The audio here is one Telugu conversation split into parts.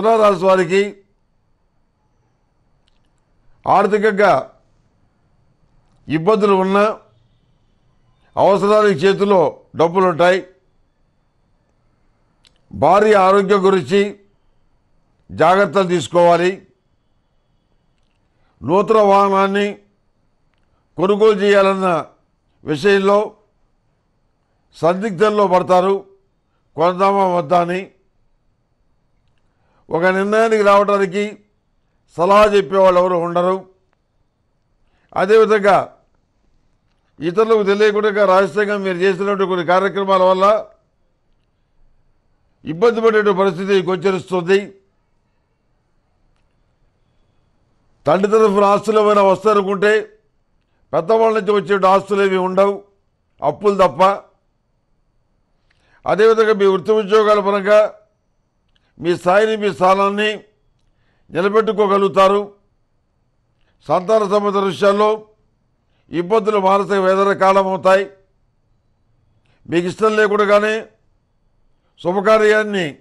తులారాశి వారికి ఆర్థికంగా ఇబ్బందులు ఉన్నా అవసరానికి చేతిలో డబ్బులు ఉంటాయి భార్య ఆరోగ్యం గురించి జాగ్రత్తలు తీసుకోవాలి నూతన వాహనాన్ని కొనుగోలు చేయాలన్న విషయంలో సందిగ్ధంలో పడతారు కొందామా వద్దా అని ఒక నిర్ణయానికి రావడానికి సలహా చెప్పేవాళ్ళు ఎవరు ఉండరు అదేవిధంగా ఇతరులకు తెలియకుండా రహస్యంగా మీరు చేసినటువంటి కొన్ని కార్యక్రమాల వల్ల ఇబ్బంది పడే పరిస్థితి గోచరిస్తుంది తండ్రి తరఫున ఆస్తులు ఏమైనా వస్తారనుకుంటే పెద్దవాళ్ళ నుంచి వచ్చే ఆస్తులు ఏవి ఉండవు అప్పులు తప్ప అదేవిధంగా మీ వృత్తి ఉద్యోగాల పరంగా మీ స్థాయిని మీ స్థానాన్ని నిలబెట్టుకోగలుగుతారు సంతాన సంబంధ విషయాల్లో ఇబ్బందులు మానసిక వేదన కారణమవుతాయి మీకు ఇష్టం లేకుండానే శుభకార్యాన్ని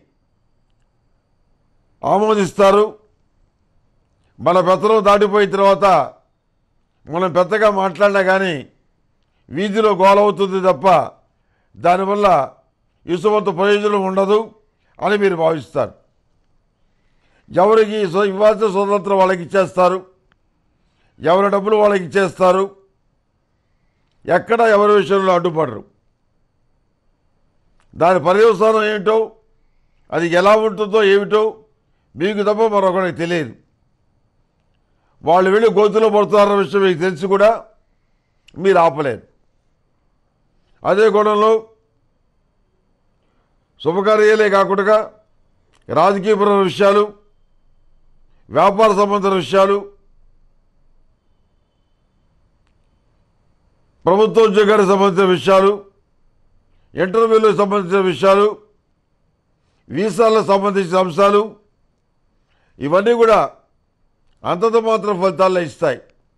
ఆమోదిస్తారు మన పెత్తనం దాటిపోయిన తర్వాత మనం పెద్దగా మాట్లాడినా కానీ వీధిలో గోలవుతుంది తప్ప దానివల్ల ఇసువంత ప్రయోజనం ఉండదు అని మీరు భావిస్తారు ఎవరికి స్వ- ఇవ్వాల్సిన స్వతంత్రం వాళ్ళకి ఇచ్చేస్తారు ఎవరి డబ్బులు వాళ్ళకి ఇచ్చేస్తారు ఎక్కడ ఎవరి విషయంలో అడ్డుపడరు దాని పర్యవసానం ఏమిటో అది ఎలా ఉంటుందో ఏమిటో మీకు తప్ప మరొకరికి తెలియదు వాళ్ళు వెళ్ళి గోతులో పడుతున్నారన్న విషయం మీకు తెలిసి కూడా మీరు ఆపలేరు అదే కోణంలో శుభకార్యాలే కాకుండా రాజకీయపరమైన విషయాలు వ్యాపార సంబంధ విషయాలు ప్రభుత్వ ఉద్యోగానికి సంబంధించిన విషయాలు ఇంటర్వ్యూలకు సంబంధించిన విషయాలు వీసాలకు సంబంధించిన అంశాలు ఇవన్నీ కూడా అంతంత మాత్రం ఫలితాలను ఇస్తాయి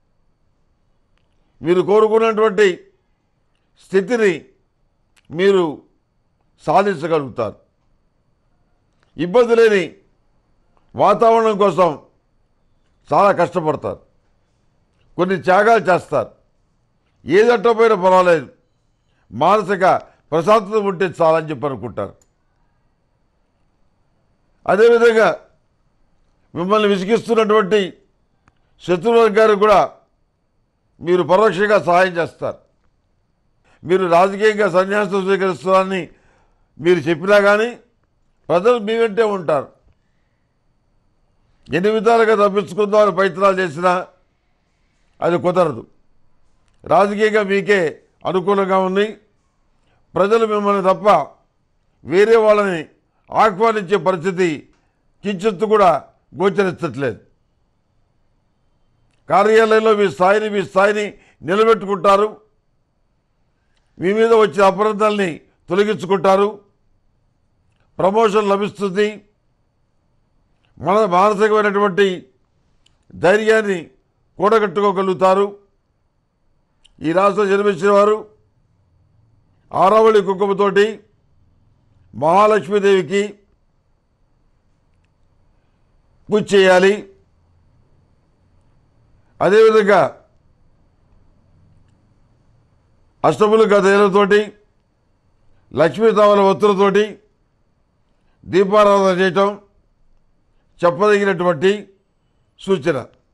మీరు కోరుకున్నటువంటి స్థితిని మీరు సాధించగలుగుతారు ఇబ్బంది లేని వాతావరణం కోసం చాలా కష్టపడతారు కొన్ని త్యాగాలు చేస్తారు ఏదట్టపోయినా పర్వాలేదు మానసిక ప్రశాంతత ఉంటే చాలని చెప్పి అనుకుంటారు అదేవిధంగా మిమ్మల్ని విసిగిస్తున్నటువంటి శత్రువర్గానికి కూడా మీరు పరోక్షంగా సహాయం చేస్తారు మీరు రాజకీయంగా సన్యాసం స్వీకరిస్తున్నారని మీరు చెప్పినా కానీ ప్రజలు మీ వెంటే ఉంటారు ఎన్ని విధాలుగా తప్పించుకుందామని ప్రయత్నాలు చేసినా అది కుదరదు రాజకీయంగా మీకే అనుకూలంగా ఉంది ప్రజలు మిమ్మల్ని తప్ప వేరే వాళ్ళని ఆహ్వానించే పరిస్థితి కించెత్తు కూడా గోచరించట్లేదు కార్యాలయంలో మీ స్థాయిని మీ స్థాయిని నిలబెట్టుకుంటారు మీ మీద వచ్చే అపరాధాలని తొలగించుకుంటారు ప్రమోషన్ లభిస్తుంది మన మానసికమైనటువంటి ధైర్యాన్ని కూడగట్టుకోగలుగుతారు ఈ రాష్ట్రం జన్మించిన వారు ఆరావళి కుంకుమతోటి మహాలక్ష్మీదేవికి పూజ చేయాలి అదేవిధంగా అష్టములు గదేలతోటి లక్ష్మీతామల ఒత్తులతోటి దీపారాధన చేయటం చెప్పదగినటువంటి సూచన